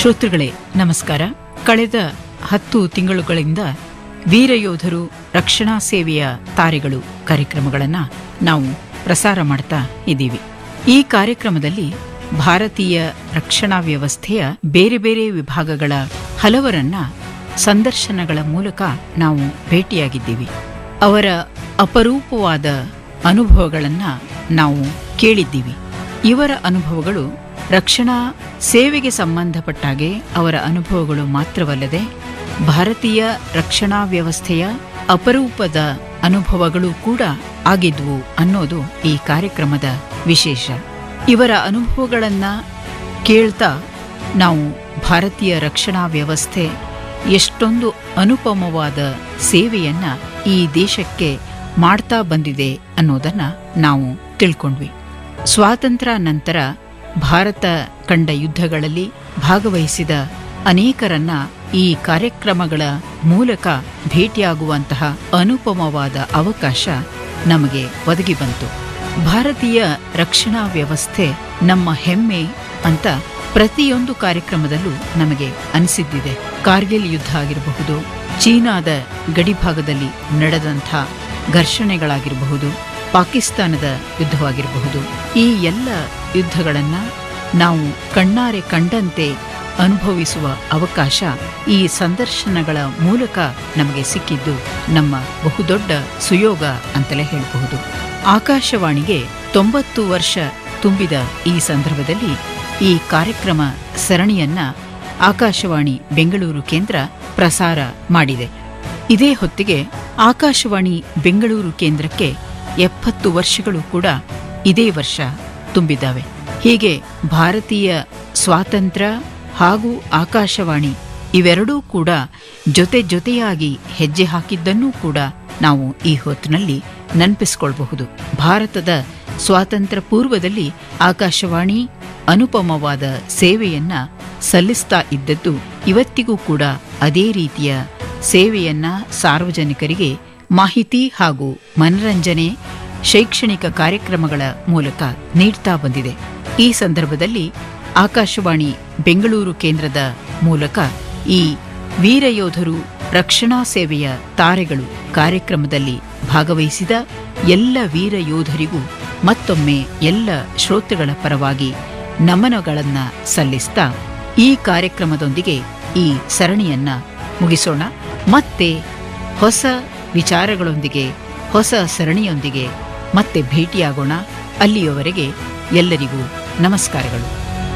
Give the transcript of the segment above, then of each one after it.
ಶ್ರೋತೃಗಳೇ ನಮಸ್ಕಾರ ಕಳೆದ ಹತ್ತು ತಿಂಗಳುಗಳಿಂದ ವೀರಯೋಧರು ರಕ್ಷಣಾ ಸೇವೆಯ ತಾರೆಗಳು ಕಾರ್ಯಕ್ರಮಗಳನ್ನ ನಾವು ಪ್ರಸಾರ ಮಾಡ್ತಾ ಇದ್ದೀವಿ ಈ ಕಾರ್ಯಕ್ರಮದಲ್ಲಿ ಭಾರತೀಯ ರಕ್ಷಣಾ ವ್ಯವಸ್ಥೆಯ ಬೇರೆ ಬೇರೆ ವಿಭಾಗಗಳ ಹಲವರನ್ನ ಸಂದರ್ಶನಗಳ ಮೂಲಕ ನಾವು ಭೇಟಿಯಾಗಿದ್ದೀವಿ ಅವರ ಅಪರೂಪವಾದ ಅನುಭವಗಳನ್ನ ನಾವು ಕೇಳಿದ್ದೀವಿ ಇವರ ಅನುಭವಗಳು ರಕ್ಷಣಾ ಸೇವೆಗೆ ಸಂಬಂಧಪಟ್ಟಾಗೆ ಅವರ ಅನುಭವಗಳು ಮಾತ್ರವಲ್ಲದೆ ಭಾರತೀಯ ರಕ್ಷಣಾ ವ್ಯವಸ್ಥೆಯ ಅಪರೂಪದ ಅನುಭವಗಳು ಕೂಡ ಆಗಿದ್ವು ಅನ್ನೋದು ಈ ಕಾರ್ಯಕ್ರಮದ ವಿಶೇಷ ಇವರ ಅನುಭವಗಳನ್ನ ಕೇಳ್ತಾ ನಾವು ಭಾರತೀಯ ರಕ್ಷಣಾ ವ್ಯವಸ್ಥೆ ಎಷ್ಟೊಂದು ಅನುಪಮವಾದ ಸೇವೆಯನ್ನ ಈ ದೇಶಕ್ಕೆ ಮಾಡ್ತಾ ಬಂದಿದೆ ಅನ್ನೋದನ್ನ ನಾವು ತಿಳ್ಕೊಂಡ್ವಿ ಸ್ವಾತಂತ್ರ್ಯ ನಂತರ ಭಾರತ ಕಂಡ ಯುದ್ಧಗಳಲ್ಲಿ ಭಾಗವಹಿಸಿದ ಅನೇಕರನ್ನ ಈ ಕಾರ್ಯಕ್ರಮಗಳ ಮೂಲಕ ಭೇಟಿಯಾಗುವಂತಹ ಅನುಪಮವಾದ ಅವಕಾಶ ನಮಗೆ ಒದಗಿ ಬಂತು ಭಾರತೀಯ ರಕ್ಷಣಾ ವ್ಯವಸ್ಥೆ ನಮ್ಮ ಹೆಮ್ಮೆ ಅಂತ ಪ್ರತಿಯೊಂದು ಕಾರ್ಯಕ್ರಮದಲ್ಲೂ ನಮಗೆ ಅನಿಸಿದ್ದಿದೆ ಕಾರ್ಗಿಲ್ ಯುದ್ಧ ಆಗಿರಬಹುದು ಚೀನಾದ ಗಡಿಭಾಗದಲ್ಲಿ ನಡೆದಂಥ ಘರ್ಷಣೆಗಳಾಗಿರಬಹುದು ಪಾಕಿಸ್ತಾನದ ಯುದ್ಧವಾಗಿರಬಹುದು ಈ ಎಲ್ಲ ಯುದ್ಧಗಳನ್ನ ನಾವು ಕಣ್ಣಾರೆ ಕಂಡಂತೆ ಅನುಭವಿಸುವ ಅವಕಾಶ ಈ ಸಂದರ್ಶನಗಳ ಮೂಲಕ ನಮಗೆ ಸಿಕ್ಕಿದ್ದು ನಮ್ಮ ಬಹುದೊಡ್ಡ ಸುಯೋಗ ಅಂತಲೇ ಹೇಳಬಹುದು ಆಕಾಶವಾಣಿಗೆ ತೊಂಬತ್ತು ವರ್ಷ ತುಂಬಿದ ಈ ಸಂದರ್ಭದಲ್ಲಿ ಈ ಕಾರ್ಯಕ್ರಮ ಸರಣಿಯನ್ನ ಆಕಾಶವಾಣಿ ಬೆಂಗಳೂರು ಕೇಂದ್ರ ಪ್ರಸಾರ ಮಾಡಿದೆ ಇದೇ ಹೊತ್ತಿಗೆ ಆಕಾಶವಾಣಿ ಬೆಂಗಳೂರು ಕೇಂದ್ರಕ್ಕೆ ಎಪ್ಪತ್ತು ವರ್ಷಗಳು ಕೂಡ ಇದೇ ವರ್ಷ ತುಂಬಿದ್ದಾವೆ ಹೀಗೆ ಭಾರತೀಯ ಸ್ವಾತಂತ್ರ್ಯ ಹಾಗೂ ಆಕಾಶವಾಣಿ ಇವೆರಡೂ ಕೂಡ ಜೊತೆ ಜೊತೆಯಾಗಿ ಹೆಜ್ಜೆ ಹಾಕಿದ್ದನ್ನೂ ಕೂಡ ನಾವು ಈ ಹೊತ್ತಿನಲ್ಲಿ ನೆನಪಿಸಿಕೊಳ್ಳಬಹುದು ಭಾರತದ ಸ್ವಾತಂತ್ರ್ಯ ಪೂರ್ವದಲ್ಲಿ ಆಕಾಶವಾಣಿ ಅನುಪಮವಾದ ಸೇವೆಯನ್ನ ಸಲ್ಲಿಸ್ತಾ ಇದ್ದದ್ದು ಇವತ್ತಿಗೂ ಕೂಡ ಅದೇ ರೀತಿಯ ಸೇವೆಯನ್ನ ಸಾರ್ವಜನಿಕರಿಗೆ ಮಾಹಿತಿ ಹಾಗೂ ಮನರಂಜನೆ ಶೈಕ್ಷಣಿಕ ಕಾರ್ಯಕ್ರಮಗಳ ಮೂಲಕ ನೀಡ್ತಾ ಬಂದಿದೆ ಈ ಸಂದರ್ಭದಲ್ಲಿ ಆಕಾಶವಾಣಿ ಬೆಂಗಳೂರು ಕೇಂದ್ರದ ಮೂಲಕ ಈ ವೀರಯೋಧರು ರಕ್ಷಣಾ ಸೇವೆಯ ತಾರೆಗಳು ಕಾರ್ಯಕ್ರಮದಲ್ಲಿ ಭಾಗವಹಿಸಿದ ಎಲ್ಲ ವೀರ ಯೋಧರಿಗೂ ಮತ್ತೊಮ್ಮೆ ಎಲ್ಲ ಶ್ರೋತೃಗಳ ಪರವಾಗಿ ನಮನಗಳನ್ನ ಸಲ್ಲಿಸ್ತಾ ಈ ಕಾರ್ಯಕ್ರಮದೊಂದಿಗೆ ಈ ಸರಣಿಯನ್ನ ಮುಗಿಸೋಣ ಮತ್ತೆ ಹೊಸ ವಿಚಾರಗಳೊಂದಿಗೆ ಹೊಸ ಸರಣಿಯೊಂದಿಗೆ ಮತ್ತೆ ಭೇಟಿಯಾಗೋಣ ಅಲ್ಲಿಯವರೆಗೆ ಎಲ್ಲರಿಗೂ ನಮಸ್ಕಾರಗಳು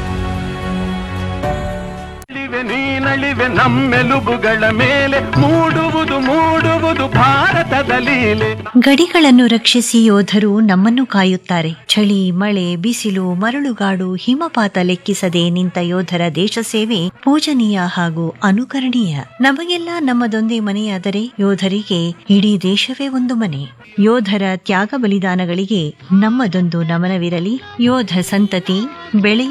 ನಲಿವೆ ನೀನಳಿವೆ ನಮ್ಮೆಲುಬುಗಳ ಮೇಲೆ ಮೂಡುವುದು ಮೂಡುವುದು ಭಾರತದ ಲೀಲೆ ಗಡಿಗಳನ್ನು ರಕ್ಷಿಸಿ ಯೋಧರು ನಮ್ಮನ್ನು ಕಾಯುತ್ತಾರೆ ಚಳಿ ಮಳೆ ಬಿಸಿಲು ಮರಳುಗಾಡು ಹಿಮಪಾತ ಲೆಕ್ಕಿಸದೆ ನಿಂತ ಯೋಧರ ದೇಶ ಸೇವೆ ಪೂಜನೀಯ ಹಾಗೂ ಅನುಕರಣೀಯ ನಮಗೆಲ್ಲ ನಮ್ಮದೊಂದೇ ಮನೆಯಾದರೆ ಯೋಧರಿಗೆ ಇಡೀ ದೇಶವೇ ಒಂದು ಮನೆ ಯೋಧರ ತ್ಯಾಗ ಬಲಿದಾನಗಳಿಗೆ ನಮ್ಮದೊಂದು ನಮನವಿರಲಿ ಯೋಧ ಸಂತತಿ ಬೆಳೆ